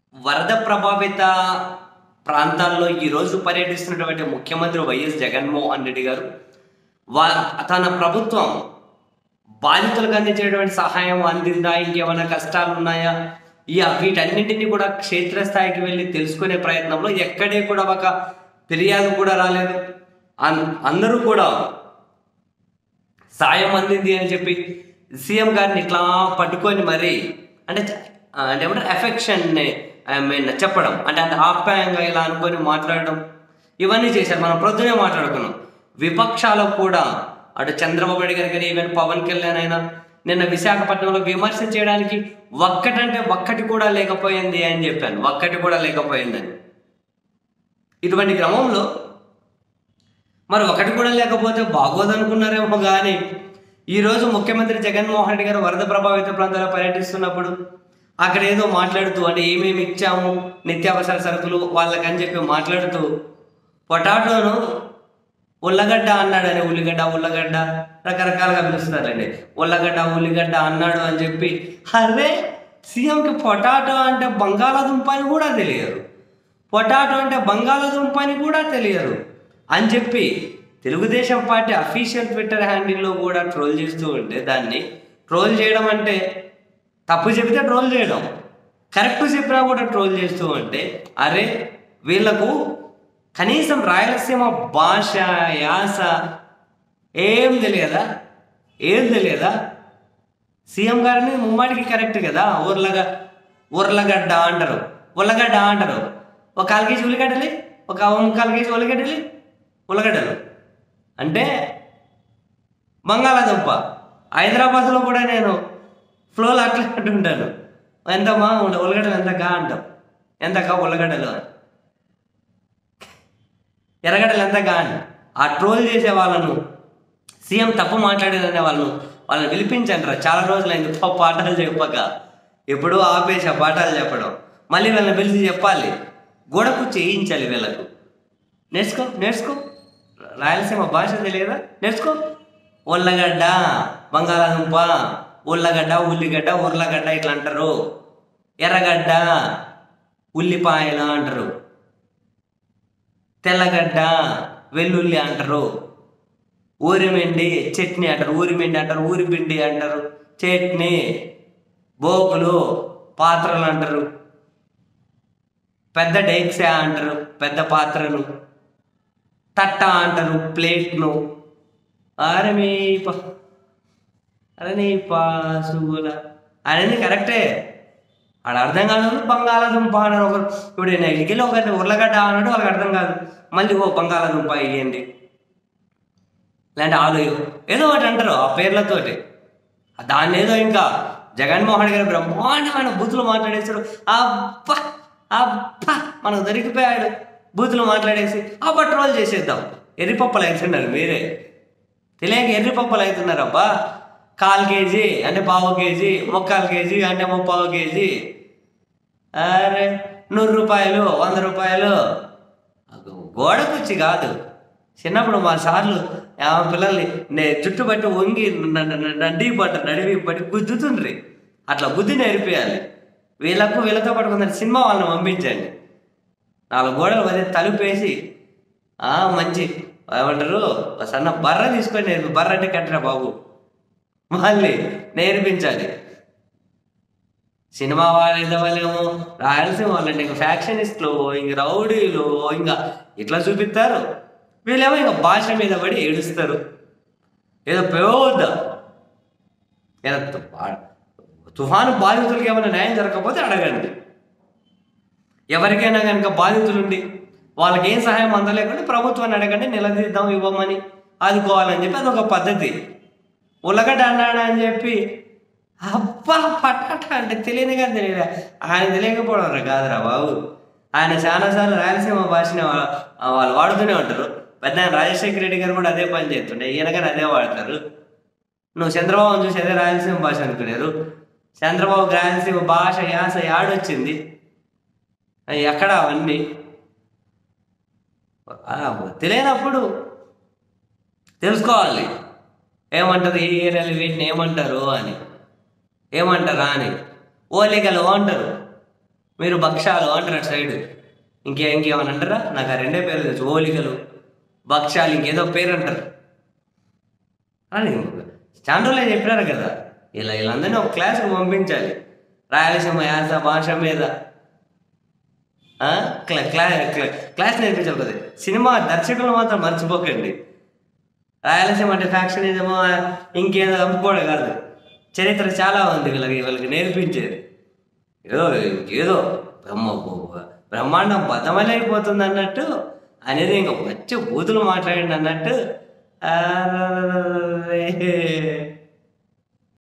వరద ప్రభావిత ప్రాంతాల్లో ఈరోజు పర్యటిస్తున్నటువంటి ముఖ్యమంత్రి వైఎస్ జగన్మోహన్ రెడ్డి గారు వా తన ప్రభుత్వం బాధితులకు అందించేటువంటి సహాయం అందిందా ఇంకేమైనా కష్టాలు ఉన్నాయా ఈ వీటన్నింటినీ కూడా క్షేత్రస్థాయికి వెళ్ళి తెలుసుకునే ప్రయత్నంలో ఎక్కడే కూడా ఒక ఫిర్యాదు కూడా రాలేదు అన్- అందరూ కూడా సాయం అందింది అని చెప్పి సీఎం గారిని ఇట్లా పట్టుకొని మరి అంటే చ- ఆ, అంటే ఏమంటారు ఎఫెక్షన్ని ఐ మీన్ చెప్పడం అంటే అంత ఆప్యాయంగా ఇలా అనుకొని మాట్లాడడం ఇవన్నీ చేశారు మనం ప్రొద్దునే మాట్లాడుకున్నాం విపక్షాలకు కూడా అటు చంద్రబాబు నాయుడు గారి కానీ ఈవెన్ పవన్ కళ్యాణ్ అయినా నిన్న విశాఖపట్నంలో విమర్శ చేయడానికి ఒక్కటంటే ఒక్కటి కూడా లేకపోయింది అని చెప్పాను ఒక్కటి కూడా లేకపోయిందని ఇటువంటి క్రమంలో మరి ఒకటి కూడా లేకపోతే బాగోదనుకున్నారేమో కానీ ఈరోజు ముఖ్యమంత్రి జగన్మోహన్ రెడ్డి గారు వరద ప్రభావిత ప్రాంతాల్లో పర్యటిస్తున్నప్పుడు అక్కడ ఏదో మాట్లాడుతూ అంటే ఏమేమి ఇచ్చాము నిత్యావసర సరుకులు వాళ్ళకని చెప్పి మాట్లాడుతూ పొటాటోను ఉల్లగడ్డ అన్నాడని ఉల్లిగడ్డ ఉల్లగడ్డ రకరకాలుగా పిలుస్తారండి ఉల్లగడ్డ ఉల్లిగడ్డ అన్నాడు అని చెప్పి అరే సీఎంకి పొటాటో అంటే బంగాళాదుంప అని కూడా తెలియదు పొటాటో అంటే బంగాళాదుంప అని కూడా తెలియదు అని చెప్పి తెలుగుదేశం పార్టీ అఫీషియల్ ట్విట్టర్ హ్యాండిల్లో కూడా ట్రోల్ చేస్తూ ఉంటే దాన్ని ట్రోల్ చేయడం అంటే తప్పు చెబితే ట్రోల్ చేయడం కరెక్ట్ చెప్పినా కూడా ట్రోల్ చేస్తూ ఉంటే అరే వీళ్ళకు కనీసం రాయలసీమ భాష యాస ఏం తెలియదా ఏం తెలియదా సీఎం గారిని ముమ్మాటికి కరెక్ట్ కదా ఊర్లగ ఊర్లగడ్డ అంటారు ఉల్లగడ్డ అంటారు ఒక కాలు కేజీ ఉల్లిగడ్డలి ఒక ముక్కాలు కేజీ ఉల్లిగడ్డలి ఉల్లగడ్డలు అంటే బంగాళాదుంప హైదరాబాద్లో కూడా నేను ఫ్లోలో అట్లా అంటుంటాను ఎంతమ్మా ఉల్ల- ఉల్లగడ్డలు ఎంత కా అంటాం ఎంత కా ఉల్లగడ్డలు అని ఎర్రగడ్డలు ఎంత కా అని ఆ ట్రోల్ చేసే వాళ్ళను సీఎం తప్పు మాట్లాడేదనే వాళ్ళను వాళ్ళని పిలిపించండి రా చాలా రోజులైంది పా- పాఠాలు చెప్పక ఎప్పుడూ ఆపేసి ఆ పాఠాలు చెప్పడం మళ్ళీ వీళ్ళని పిలిచి చెప్పాలి గోడకు చేయించాలి వీళ్ళకు నేర్చుకో నేర్చుకో రాయలసీమ భాష తెలియదా నేర్చుకో ఉల్లగడ్డ బంగాళాదుంప ఉల్లగడ్డ ఉల్లిగడ్డ ఉర్లగడ్డ ఇట్లా అంటారు ఎర్రగడ్డ ఉల్లిపాయలు అంటారు తెల్లగడ్డ వెల్లుల్లి అంటారు ఊరిమెండి చట్నీ అంటారు ఊరిమెండి అంటారు ఊరిపిండి అంటారు చట్నీ బోకులు పాత్రలు అంటారు పెద్ద డైక్సా అంటారు పెద్ద పాత్రను తట్ట అంటారు ప్లేట్ను అరే మీ ప- అరే నీ పాసుగుల అనేది కరెక్టే ఆడ అర్థం కాదు బంగాళాదుంప అన్నారు ఒకరు ఇప్పుడు నేను ఇడికెళ్ళి ఒకరిని ఉర్లగడ్డ అన్నాడు వాళ్ళకి అర్థం కాదు మళ్ళీ ఓ బంగాళాదుంప ఇయ్యండి లేదంటే ఆలు ఏదో ఒకటి అంటారు ఆ పేర్లతోటి దాన్ని ఏదో ఇంకా జగన్మోహన్ గారు బ్రహ్మాండమైన బూతులు మాట్లాడేశారు అబ్బా అబ్బా మనకు దొరికిపోయాడు బూతులు మాట్లాడేసి అబ్బా ట్రోల్ చేసేద్దాం ఎర్రిపప్పలు అవుతున్నారు మీరే తెలియక ఎర్రిపప్పలు అవుతున్నారు అబ్బా కాల్ కేజీ అంటే పావు కేజీ ముక్కాలు కేజీ అంటే ముప్పావు కేజీ అరే నూరు రూపాయలు వంద రూపాయలు గోడ కుర్చీ కాదు చిన్నప్పుడు మా సార్లు ఆ పిల్లల్ని నే జుట్టు పట్టి వంగి నడ్డి పట్ట నడివి పట్టి గుద్దుతుండ్రి అట్లా బుద్ధి నేర్పియాలి వీళ్ళకు వీళ్ళతో పాటు కొందరు సినిమా వాళ్ళని పంపించండి నాలుగు గోడలు పది తలుపేసి ఆ మంచి ఏమంటారు ఒక సన్న బర్ర తీసుకొని నేర్పి బర్ర అంటే కట్టరా బాబు మళ్ళీ నేర్పించాలి సినిమా వాళ్ళ వాళ్ళేమో రాయలసీమ వాళ్ళంటే ఇంకా ఫ్యాక్షనిస్టులు ఇంక రౌడీలు ఇంకా ఇట్లా చూపిస్తారు వీళ్ళేమో ఇంకా భాష మీద పడి ఏడుస్తారు ఏదో పెద్ద ఏదో తు- ఆ- తుఫాను బాధితులకి ఏమైనా న్యాయం జరగకపోతే అడగండి ఎవరికైనా కనుక బాధితులుండి వాళ్ళకి ఏం సహాయం అందలేకుండా ప్రభుత్వాన్ని అడగండి నిలదీద్దాం ఇవ్వమని ఆదుకోవాలని చెప్పి అదొక పద్ధతి ఉల్లగడ్డ అన్నాడు అని చెప్పి అబ్బా పటాట అంటే తెలియదు కానీ తెలియదు ఆయన తెలియకపోవడం రా కాదురా బాబు ఆయన చాలాసార్లు రాయలసీమ భాషని వా- వాళ్ళు వాడుతూనే ఉంటారు పెద్ద ఆయన రాజశేఖర రెడ్డి గారు కూడా అదే పని చేస్తుండే ఈయన గారు అదే వాడతారు నువ్వు చంద్రబాబుని చూసి అదే రాయలసీమ భాష అనుకున్నారు చంద్రబాబు రాయలసీమ భాష యాస యాడొచ్చింది అవి ఎక్కడ అవన్నీ ఆ, తెలియనప్పుడు తెలుసుకోవాలి ఏమంటారు ఈ ఏరియాలు వీటిని ఏమంటారు అని ఏమంటారా అని ఓలిగలు అంటారు మీరు భక్షాలు అంటారు అటు సైడ్ ఇంకే ఇంకేమని అంటారా నాకు ఆ రెండే పేర్లు తెలుసు ఓలికలు భక్షాలు ఇంకేదో పేరు అంటారు అని చాలా రోజులు చెప్పినారు కదా ఇలా వీళ్ళందరినీ ఒక క్లాస్కి పంపించాలి రాయలసీమ యాస భాష మీద ఆ? క్లా క్లా క్లా- క్లాస్ నేర్పించాలి కదా సినిమా దర్శకులు మాత్రం మర్చిపోకండి రాయలసీమ అంటే ఫ్యాక్షనిజమో ఇంకేదో చంపుకోవడం కాదు చరిత్ర చాలా ఉంది వీళ్ళకి వీళ్ళకి నేర్పించేది ఏదో ఇంకేదో బ్రహ్మ బ్రహ్మాండం బద్దమలైపోతుంది అన్నట్టు అనేది ఇంకా వచ్చి బూతులు మాట్లాడండి అన్నట్టు ఆ